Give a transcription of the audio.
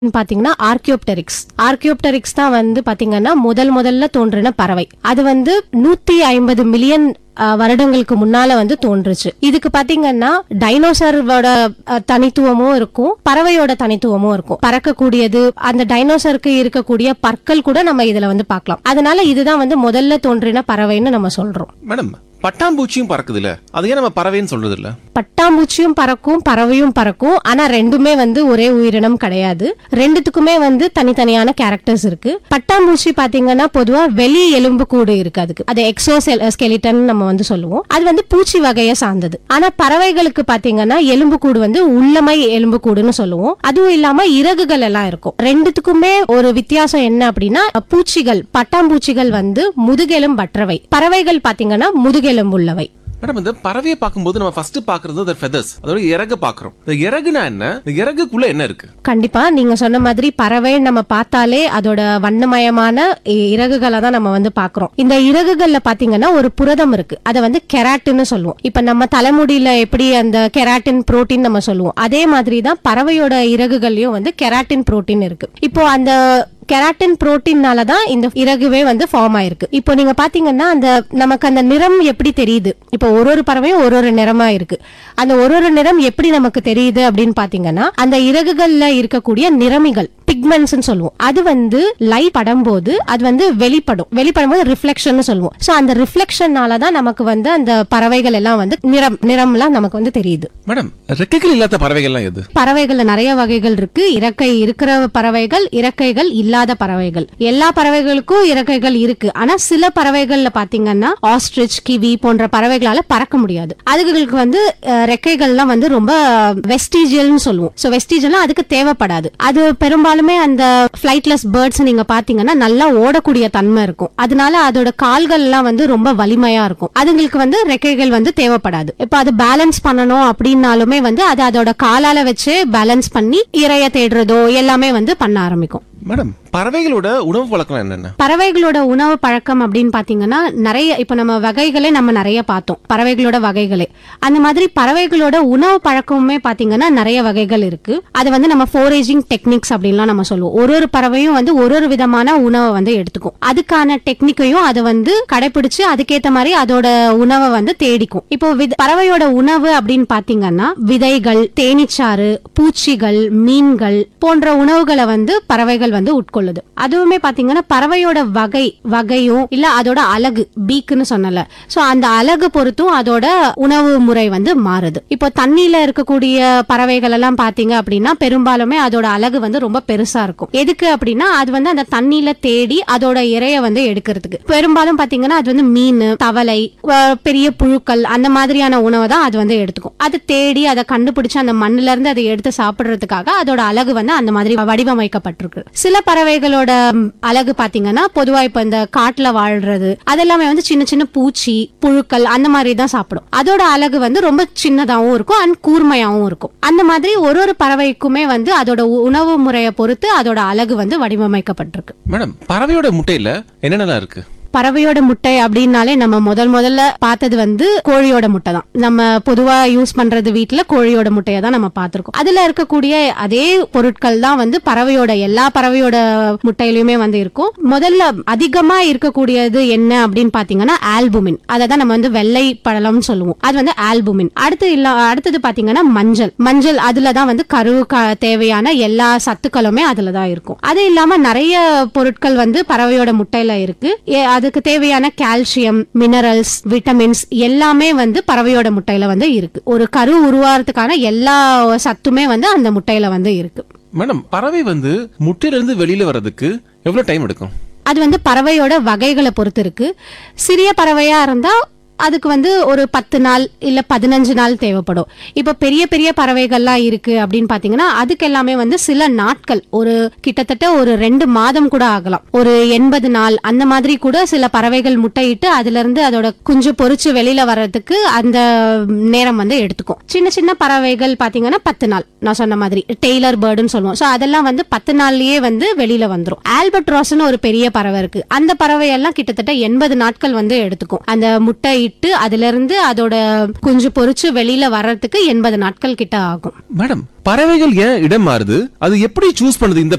பாத்தீங்கன்னா Archaeopteryx Archaeopteryx தான் வந்து பாத்தீங்கன்னா முதல் முதல்ல தோன்றின பறவை அது வந்து நூத்தி ஐம்பது மில்லியன் வருடங்களுக்கு முன்னால வந்து தோன்றுச்சு இதுக்கு பாத்தீங்கன்னா டைனோசரோட அஹ், தனித்துவமும் இருக்கும் பறவையோட தனித்துவமும் இருக்கும் பறக்கக்கூடியது அந்த டைனோசருக்கு இருக்கக்கூடிய பற்கள் கூட நம்ம இதுல வந்து பார்க்கலாம் அதனால இதுதான் வந்து முதல்ல தோன்றின பறவைன்னு நம்ம சொல்றோம் மேடம் பட்டாம்பூச்சியும் பறக்குதுல்ல அது ஏன் நம்ம பறவைன்னு சொல்றது இல்ல பட்டாம்பூச்சியும் பறக்கும் பறவையும் பறக்கும் ஆனா ரெண்டுமே வந்து ஒரே உயிரினம் கிடையாது ரெண்டுத்துக்குமே வந்து தனித்தனியான கேரக்டர்ஸ் இருக்கு பட்டாம்பூச்சி பாத்தீங்கன்னா பொதுவா வெளி எலும்பு கூடு இருக்கு அதுக்கு அது எக்ஸோ ஸ்கெலிட்டன் நம்ம வந்து சொல்லுவோம் அது வந்து பூச்சி வகையை சார்ந்தது ஆனா பறவைகளுக்கு பாத்தீங்கன்னா எலும்பு கூடு வந்து உள்ளமை எலும்பு கூடுன்னு சொல்லுவோம் அதுவும் இல்லாம இறகுகள் எல்லாம் இருக்கும் ரெண்டுத்துக்குமே ஒரு வித்தியாசம் என்ன அப்படின்னா பூச்சிகள் பட்டாம்பூச்சிகள் வந்து முதுகெலும்பற்றவை பறவைகள் பாத்தீங்கன்னா முதுகெலும்புள்ளவை மேடம் இந்த பறவையை பார்க்கும்போது நம்ம ஃபர்ஸ்ட் பாக்குறது அதோட ஃபெதர்ஸ் அதோட இறக பாக்குறோம் இந்த இறகுனா என்ன இந்த இறகுக்குள்ள என்ன இருக்கு கண்டிப்பா நீங்க சொன்ன மாதிரி பறவை நம்ம பார்த்தாலே அதோட வண்ணமயமான இ- இறகுகளை தான் நம்ம வந்து பாக்குறோம் இந்த இறகுகள்ல பாத்தீங்கன்னா ஒரு புரதம் இருக்கு அதை வந்து கெராட்டின்னு சொல்லுவோம் இப்ப நம்ம தலைமுடியில எப்படி அந்த கெராட்டின் புரோட்டீன் நம்ம சொல்லுவோம் அதே மாதிரி தான் பறவையோட இறகுகள்லயும் வந்து கெராட்டின் புரோட்டீன் இருக்கு இப்போ அந்த கெராட்டின் புரோட்டீன்னால தான் இந்த இறகுவே வந்து ஃபார்ம் ஆயிருக்கு இப்போ நீங்க பாத்தீங்கன்னா அந்த நமக்கு அந்த நிறம் எப்படி தெரியுது இப்போ ஒரு ஒரு பறவையும் ஒரு ஒரு நிறமா இருக்கு அந்த ஒரு ஒரு நிறம் எப்படி நமக்கு தெரியுது அப்படின்னு பாத்தீங்கன்னா அந்த இறகுகள்ல இருக்கக்கூடிய நிறமிகள் பிக்மெண்ட்ஸ் சொல்லுவோம் அது வந்து லைட் படும்போது அது வந்து வெளிப்படும் வெளிப்படும் போது ரிஃப்ளெக்ஷன் சொல்லுவோம் சோ அந்த ரிஃப்ளெக்ஷனால தான் நமக்கு வந்து அந்த பறவைகள் எல்லாம் வந்து நிறம் நிறம்லாம் நமக்கு வந்து தெரியுது மேடம் ரெக்கைகள் இல்லாத பறவைகள்லாம் எது பறவைகள்ல நிறைய வகைகள் இருக்கு இறக்கை இருக்கிற பறவைகள் இறக்கைகள் இல்லாத பறவைகள் எல்லா பறவைகளுக்கும் இறக்கைகள் இருக்கு ஆனா சில பறவைகள்ல பாத்தீங்கன்னா ஆஸ்ட்ரிச் கிவி போன்ற பறவைகளால பறக்க முடியாது அதுகளுக்கு வந்து அஹ், ரெக்கைகள்லாம் வந்து ரொம்ப வெஸ்டிஜியல்னு சொல்லுவோம் சோ வெஸ்டிஜியல் அதுக்கு தேவைப்படாது அது பெரும்பாலுமே அந்த ஃபிளைட்லெஸ் பேர்ட்ஸ் நீங்க பாத்தீங்கன்னா நல்லா ஓடக்கூடிய தன்மை இருக்கும் அதனால அதோட கால்கள் எல்லாம் வந்து ரொம்ப வலிமையா இருக்கும் அதுங்களுக்கு வந்து ரெக்கைகள் வந்து தேவைப்படாது இப்ப அது பேலன்ஸ் பண்ணணும் அப்படின்னாலுமே வந்து அது அதோட காலால வச்சு பேலன்ஸ் பண்ணி இரைய தேடுறதோ எல்லாமே வந்து பண்ண ஆரம்பிக்கும் மேடம் பறவைகளோட உணவு பழக்கம் என்னென்ன பறவைகளோட உணவு பழக்கம் அப்படின்னு பாத்தீங்கன்னா நிறைய இப்ப நம்ம வகைகளே நம்ம நிறைய பார்த்தோம் பறவைகளோட வகைகளே அந்த மாதிரி பறவைகளோட உணவு பழக்கமுமே பாத்தீங்கன்னா நிறைய வகைகள் இருக்கு அது வந்து நம்ம ஃபோரேஜிங் டெக்னிக்ஸ் அப்படின்லாம் நம்ம சொல்லுவோம் ஒரு ஒரு பறவையும் வந்து ஒரு ஒரு விதமான உணவை வந்து எடுத்துக்கும் அதுக்கான டெக்னிக்கையும் அது வந்து கடைபிடிச்சு அதுக்கேத்த மாதிரி அதோட உணவை வந்து தேடிக்கும் இப்போ வித- பறவையோட உணவு அப்படின்னு பாத்தீங்கன்னா விதைகள் தேனீச்சாறு பூச்சிகள் மீன்கள் போன்ற உணவுகளை வந்து பறவைகள் வந்து உட்கொள்ளுது அதுவுமே பாத்தீங்கன்னா பறவையோட வகை வகையும் இல்ல அதோட அழகு பீக்குன்னு சொன்னல சோ அந்த அழகு பொறுத்தும் அதோட உணவு முறை வந்து மாறுது இப்போ தண்ணியில இருக்கக்கூடிய பறவைகள் எல்லாம் பாத்தீங்க அப்படின்னா பெரும்பாலுமே அதோட அழகு வந்து ரொம்ப பெருசா இருக்கும் எதுக்கு அப்படின்னா அது வந்து அந்த தண்ணியில தேடி அதோட இரைய வந்து எடுக்கிறதுக்கு பெரும்பாலும் பாத்தீங்கன்னா அது வந்து மீன் தவளை அஹ் பெரிய புழுக்கள் அந்த மாதிரியான உணவை தான் அது வந்து எடுத்துக்கும் அது தேடி அதை கண்டுபிடிச்சு அந்த மண்ணுல இருந்து அதை எடுத்து சாப்பிடுறதுக்காக அதோட அழகு வந்து அந்த மாதிரி வடிவமைக்கப்பட்டிருக்கு சில பறவைகளோட ம், அழகு பாத்தீங்கன்னா பொதுவா இப்ப இந்த காட்டுல வாழ்றது அதெல்லாமே வந்து சின்ன சின்ன பூச்சி புழுக்கள் அந்த மாதிரி தான் சாப்பிடும் அதோட அழகு வந்து ரொம்ப சின்னதாவும் இருக்கும் அண்ட் கூர்மையாவும் இருக்கும் அந்த மாதிரி ஒரு ஒரு பறவைக்குமே வந்து அதோட உ- உணவு முறையை பொறுத்து அதோட அழகு வந்து வடிவமைக்கப்பட்டிருக்கு மேடம் பறவையோட முட்டையில என்னென்னலாம் இருக்கு பறவையோட முட்டை அப்படின்னாலே நம்ம முதல் முதல்ல பார்த்தது வந்து கோழியோட முட்டை தான் நம்ம பொதுவா யூஸ் பண்றது வீட்ல கோழியோட முட்டையை தான் நம்ம பார்த்திருக்கோம் அதுல இருக்கக்கூடிய அதே பொருட்கள் தான் வந்து பறவையோட எல்லா பறவையோட முட்டையிலுமே வந்து இருக்கும் முதல்ல அதிகமா இருக்கக்கூடியது என்ன அப்படின்னு பாத்தீங்கன்னா ஆல்புமின் அதை தான் நம்ம வந்து வெள்ளை பழம்னு சொல்லுவோம் அது வந்து ஆல்புமின் அடுத்து இல்ல அடுத்தது பாத்தீங்கன்னா மஞ்சள் மஞ்சள் அதுல தான் வந்து கரு தேவையான எல்லா சத்துக்களுமே அதுல தான் இருக்கும் அது இல்லாம நிறைய பொருட்கள் வந்து பறவையோட முட்டையில இருக்கு ஏ- அதுக்கு தேவையான கால்சியம் மினரல்ஸ் விட்டமின்ஸ் எல்லாமே வந்து பறவையோட முட்டையில வந்து இருக்கு ஒரு கரு உருவாகிறதுக்கான எல்லா சத்துமே வந்து அந்த முட்டையில வந்து இருக்கு மேடம் பறவை வந்து முட்டையில இருந்து வெளியில வர்றதுக்கு எவ்வளவு டைம் எடுக்கும் அது வந்து பறவையோட வகைகளை பொறுத்து இருக்கு சிறிய பறவையா இருந்தா அதுக்கு வந்து ஒரு பத்து நாள் இல்ல பதினஞ்சு நாள் தேவைப்படும் இப்போ பெரிய பெரிய பறவைகள்லாம் இருக்கு அப்படின்னு பாத்தீங்கன்னா அதுக்கு எல்லாமே வந்து சில நாட்கள் ஒரு கிட்டத்தட்ட ஒரு ரெண்டு மாதம் கூட ஆகலாம் ஒரு எண்பது நாள் அந்த மாதிரி கூட சில பறவைகள் முட்டையிட்டு அதுல இருந்து அதோட குஞ்சு பொரிச்சு வெளியில வர்றதுக்கு அந்த நேரம் வந்து எடுத்துக்கும் சின்ன சின்ன பறவைகள் பாத்தீங்கன்னா பத்து நாள் நான் சொன்ன மாதிரி டெய்லர் பேர்டுன்னு சொல்லுவோம் சோ அதெல்லாம் வந்து பத்து நாள்லயே வந்து வெளியில வந்துரும் ஆல்பட்ராஸ்னு ஒரு பெரிய பறவை இருக்கு அந்த பறவை எல்லாம் கிட்டத்தட்ட எண்பது நாட்கள் வந்து எடுத்துக்கும் அந்த முட்டை இட்டு அதுல இருந்து அதோட குஞ்சு பொரிச்சு வெளியில வர்றதுக்கு எண்பது நாட்கள் கிட்ட ஆகும் மேடம் பறவைகள் ஏன் இடம் மாறுது அது எப்படி சூஸ் பண்ணுது இந்த